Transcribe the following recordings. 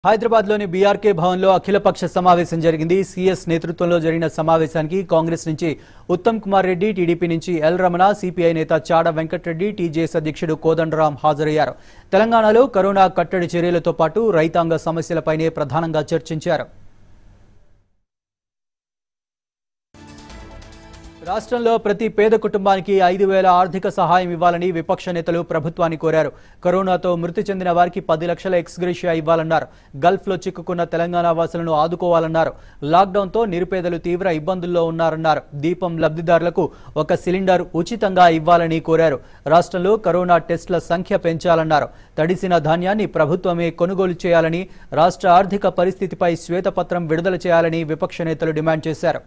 హైదరాబాద్ లోని బీఆర్కే భవన్లో అఖిలపక్ష సమావేశం జరిగింది సీఎస్ నేతృత్వంలో జరిగిన సమావేశానికి కాంగ్రెస్ నుంచి ఉత్తమ్ కుమార్ రెడ్డి టీడీపీ నుంచి ఎల్ రమణ సిపిఐ నేత చాడ వెంకటరెడ్డి టీజేఎస్ అధ్యక్షుడు కోదండరాం హాజరయ్యారు తెలంగాణలో కరోనా కట్టడి చర్యలతో పాటు రైతాంగ సమస్యలపైనే ప్రధానంగా చర్చించారు రాష్ట్రంలో ప్రతి పేద కుటుంబానికి ఐదు వేల ఆర్థిక సహాయం ఇవ్వాలని విపక్ష నేతలు ప్రభుత్వాన్ని కోరారు కరోనాతో మృతి చెందిన వారికి పది లక్షల ఎక్స్గ్రేషియా ఇవ్వాలన్నారు గల్ఫ్లో చిక్కుకున్న తెలంగాణ వాసులను ఆదుకోవాలన్నారు లాక్డౌన్తో నిరుపేదలు తీవ్ర ఇబ్బందుల్లో ఉన్నారన్నారు దీపం లబ్ధిదారులకు ఒక సిలిండర్ ఉచితంగా ఇవ్వాలని కోరారు రాష్ట్రంలో కరోనా టెస్టుల సంఖ్య పెంచాలన్నారు తడిసిన ధాన్యాన్ని ప్రభుత్వమే కొనుగోలు చేయాలని రాష్ట్ర ఆర్థిక పరిస్థితిపై శ్వేతపత్రం విడుదల చేయాలని విపక్ష నేతలు డిమాండ్ చేశారు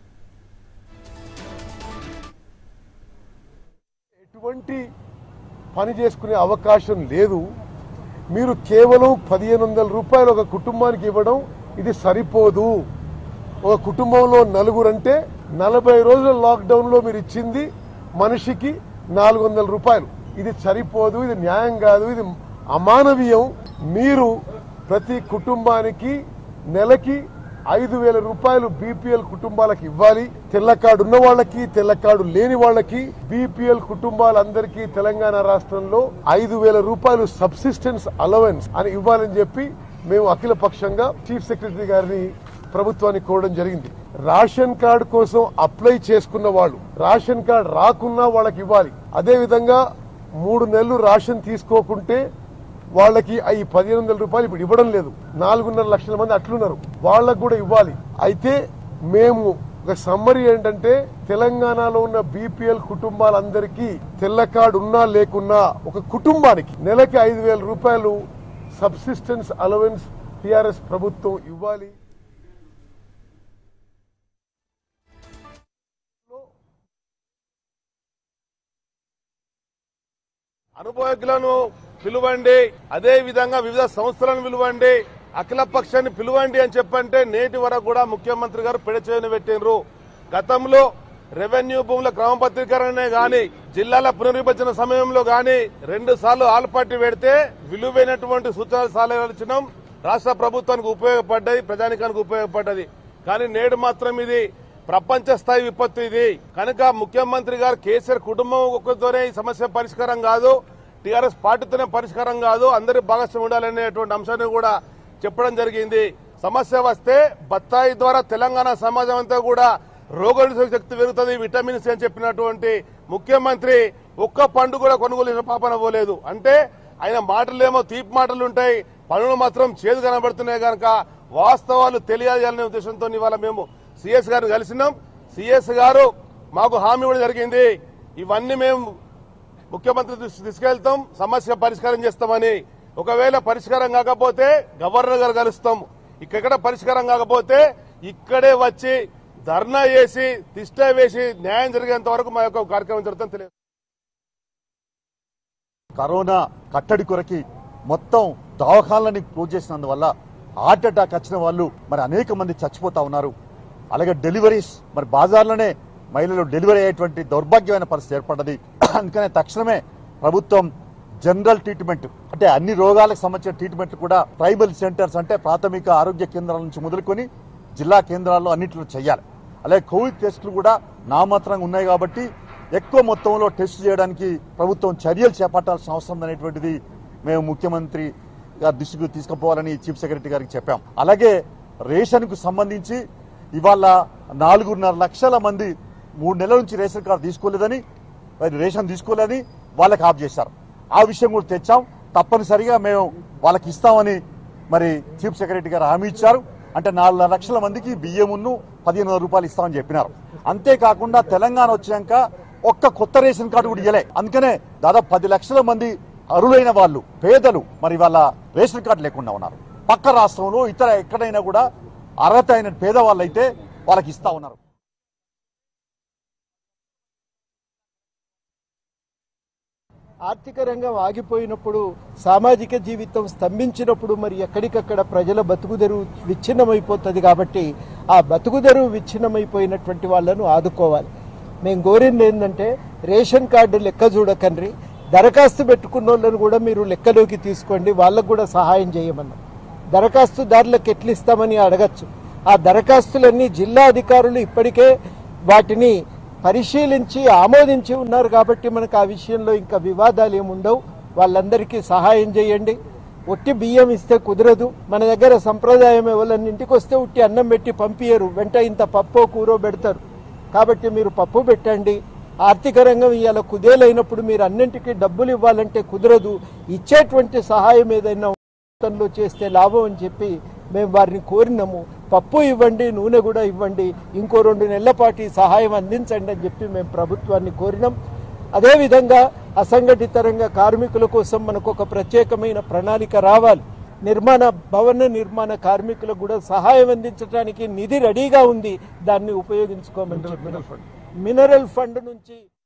ఎటువంటి పని చేసుకునే అవకాశం లేదు మీరు కేవలం పదిహేను వందల రూపాయలు ఒక కుటుంబానికి ఇవ్వడం ఇది సరిపోదు ఒక కుటుంబంలో నలుగురు అంటే నలభై రోజుల లాక్డౌన్ లో మీరు ఇచ్చింది మనిషికి నాలుగు వందల రూపాయలు ఇది సరిపోదు ఇది న్యాయం కాదు ఇది అమానవీయం మీరు ప్రతి కుటుంబానికి నెలకి ఐదు వేల రూపాయలు బీపీఎల్ కుటుంబాలకు ఇవ్వాలి తెల్ల కార్డు ఉన్న వాళ్ళకి తెల్ల కార్డు లేని వాళ్ళకి బీపీఎల్ కుటుంబాలందరికీ తెలంగాణ రాష్ట్రంలో ఐదు వేల రూపాయలు సబ్సిస్టెన్స్ అలవెన్స్ అని ఇవ్వాలని చెప్పి మేము అఖిల పక్షంగా చీఫ్ సెక్రటరీ గారిని ప్రభుత్వాన్ని కోరడం జరిగింది రేషన్ కార్డు కోసం అప్లై చేసుకున్న వాళ్ళు రేషన్ కార్డు రాకున్నా వాళ్ళకి ఇవ్వాలి అదే విధంగా మూడు నెలలు రేషన్ తీసుకోకుంటే వాళ్ళకి ఈ పదిహేను వందల రూపాయలు ఇప్పుడు ఇవ్వడం లేదు నాలుగున్నర లక్షల మంది అట్లున్నారు వాళ్ళకు కూడా ఇవ్వాలి అయితే మేము ఒక సమ్మరీ ఏంటంటే తెలంగాణలో ఉన్న బీపీఎల్ కుటుంబాలందరికీ తెల్ల కార్డు ఉన్నా లేకున్నా ఒక కుటుంబానికి నెలకి ఐదు వేల రూపాయలు సబ్సిస్టెన్స్ అలవెన్స్ టిఆర్ఎస్ ప్రభుత్వం ఇవ్వాలి అనుభవజ్ఞులను పిలువండి అదే విధంగా వివిధ సంస్థలను పిలువండి అఖిల పక్షాన్ని పిలువండి అని చెప్పంటే నేటి వరకు కూడా ముఖ్యమంత్రి గారు పెడచేయని పెట్టినరు గతంలో రెవెన్యూ భూముల క్రమపత్రీకరణనే గాని జిల్లాల పునర్విభజన సమయంలో గాని రెండు సార్లు ఆల్ పార్టీ పెడితే విలువైనటువంటి సూచనలు సలహాలు ఇచ్చినాం రాష్ట్ర ప్రభుత్వానికి ఉపయోగపడ్డది ప్రజానికానికి ఉపయోగపడ్డది కానీ నేడు మాత్రం ఇది ప్రపంచ స్థాయి విపత్తు ఇది కనుక ముఖ్యమంత్రి గారు కేసీఆర్ కుటుంబం ఒక్కతోనే ఈ సమస్య పరిష్కారం కాదు టీఆర్ఎస్ పార్టీతోనే పరిష్కారం కాదు అందరి భాగస్వామ్యం ఉండాలనేటువంటి అంశాన్ని కూడా చెప్పడం జరిగింది సమస్య వస్తే బత్తాయి ద్వారా తెలంగాణ సమాజం అంతా కూడా రోగనిరోధక శక్తి పెరుగుతుంది విటమిన్ సి అని చెప్పినటువంటి ముఖ్యమంత్రి ఒక్క పండు కూడా కొనుగోలు చేసిన పాపన పోలేదు అంటే ఆయన మాటలేమో తీపి మాటలు ఉంటాయి పనులు మాత్రం చేదు కనబడుతున్నాయి కనుక వాస్తవాలు తెలియాలనే ఉద్దేశంతో ఇవాళ మేము సిఎస్ గారిని కలిసినాం సిఎస్ గారు మాకు హామీ ఇవ్వడం జరిగింది ఇవన్నీ మేము ముఖ్యమంత్రి దృష్టికి తీసుకెళ్తాం సమస్య పరిష్కారం చేస్తామని ఒకవేళ పరిష్కారం కాకపోతే గవర్నర్ గారు కలుస్తాం ఇక్కడ పరిష్కారం కాకపోతే ఇక్కడే వచ్చి ధర్నా చేసి తిష్ట వేసి న్యాయం జరిగేంత వరకు మా యొక్క కార్యక్రమం జరుగుతుంది తెలియదు కరోనా కట్టడి కొరకి మొత్తం దవాఖానాలని క్లోజ్ చేసినందువల్ల హార్ట్ అటాక్ వచ్చిన వాళ్ళు మరి అనేక మంది చచ్చిపోతా ఉన్నారు అలాగే డెలివరీస్ మరి బాజార్లోనే మహిళలు డెలివరీ అయ్యేటువంటి దౌర్భాగ్యమైన పరిస్థితి ఏర్పడ్డది అందుకనే తక్షణమే ప్రభుత్వం జనరల్ ట్రీట్మెంట్ అంటే అన్ని రోగాలకు సంబంధించిన ట్రీట్మెంట్ కూడా ట్రైబల్ సెంటర్స్ అంటే ప్రాథమిక ఆరోగ్య కేంద్రాల నుంచి మొదలుకొని జిల్లా కేంద్రాల్లో అన్నింటిలో చేయాలి అలాగే కోవిడ్ టెస్టులు కూడా నామాత్రంగా ఉన్నాయి కాబట్టి ఎక్కువ మొత్తంలో టెస్ట్ చేయడానికి ప్రభుత్వం చర్యలు చేపట్టాల్సిన అవసరం అనేటువంటిది మేము ముఖ్యమంత్రి గారి దృష్టికి తీసుకుపోవాలని చీఫ్ సెక్రటరీ గారికి చెప్పాం అలాగే రేషన్ కు సంబంధించి ఇవాళ నాలుగున్నర లక్షల మంది మూడు నెలల నుంచి రేషన్ కార్డు తీసుకోలేదని మరి రేషన్ తీసుకోలేదని వాళ్ళకి ఆఫ్ చేశారు ఆ విషయం కూడా తెచ్చాం తప్పనిసరిగా మేము వాళ్ళకి ఇస్తామని మరి చీఫ్ సెక్రటరీ గారు హామీ ఇచ్చారు అంటే నాలుగు లక్షల మందికి బియ్యమును పదిహేను వందల రూపాయలు ఇస్తామని చెప్పినారు అంతేకాకుండా తెలంగాణ వచ్చాక ఒక్క కొత్త రేషన్ కార్డు కూడా ఇవ్వలే అందుకనే దాదాపు పది లక్షల మంది అరులైన వాళ్ళు పేదలు మరి వాళ్ళ రేషన్ కార్డు లేకుండా ఉన్నారు పక్క రాష్ట్రంలో ఇతర ఎక్కడైనా కూడా అర్హత అయిన పేదవాళ్ళు అయితే వాళ్ళకి ఇస్తా ఉన్నారు ఆర్థిక రంగం ఆగిపోయినప్పుడు సామాజిక జీవితం స్తంభించినప్పుడు మరి ఎక్కడికక్కడ ప్రజల బతుకుదెరు విచ్ఛిన్నమైపోతుంది కాబట్టి ఆ బతుకుదెరు విచ్ఛిన్నమైపోయినటువంటి వాళ్ళను ఆదుకోవాలి మేము కోరింది ఏంటంటే రేషన్ కార్డు లెక్క చూడకండ్రి దరఖాస్తు పెట్టుకున్న వాళ్ళని కూడా మీరు లెక్కలోకి తీసుకోండి వాళ్ళకు కూడా సహాయం చేయమన్నాం దరఖాస్తుదారులకు ఎట్లు ఇస్తామని అడగచ్చు ఆ దరఖాస్తులన్నీ జిల్లా అధికారులు ఇప్పటికే వాటిని పరిశీలించి ఆమోదించి ఉన్నారు కాబట్టి మనకు ఆ విషయంలో ఇంకా వివాదాలు ఏముండవు వాళ్ళందరికీ సహాయం చేయండి ఒట్టి బియ్యం ఇస్తే కుదరదు మన దగ్గర సంప్రదాయం ఎవరన్నా ఇంటికి వస్తే ఉట్టి అన్నం పెట్టి పంపియరు వెంట ఇంత పప్పో కూరో పెడతారు కాబట్టి మీరు పప్పు పెట్టండి ఆర్థిక రంగం ఇవాళ కుదేలైనప్పుడు మీరు అన్నింటికీ డబ్బులు ఇవ్వాలంటే కుదరదు ఇచ్చేటువంటి సహాయం ఏదైనా మొత్తంలో చేస్తే లాభం అని చెప్పి మేము వారిని కోరినాము పప్పు ఇవ్వండి నూనె కూడా ఇవ్వండి ఇంకో రెండు నెలల పాటు ఈ సహాయం అందించండి అని చెప్పి మేము ప్రభుత్వాన్ని కోరినాం అదేవిధంగా అసంఘటిత రంగ కార్మికుల కోసం మనకు ఒక ప్రత్యేకమైన ప్రణాళిక రావాలి నిర్మాణ భవన నిర్మాణ కార్మికులకు కూడా సహాయం అందించడానికి నిధి రెడీగా ఉంది దాన్ని ఉపయోగించుకోమని చెప్పినాం మినరల్ ఫండ్ నుంచి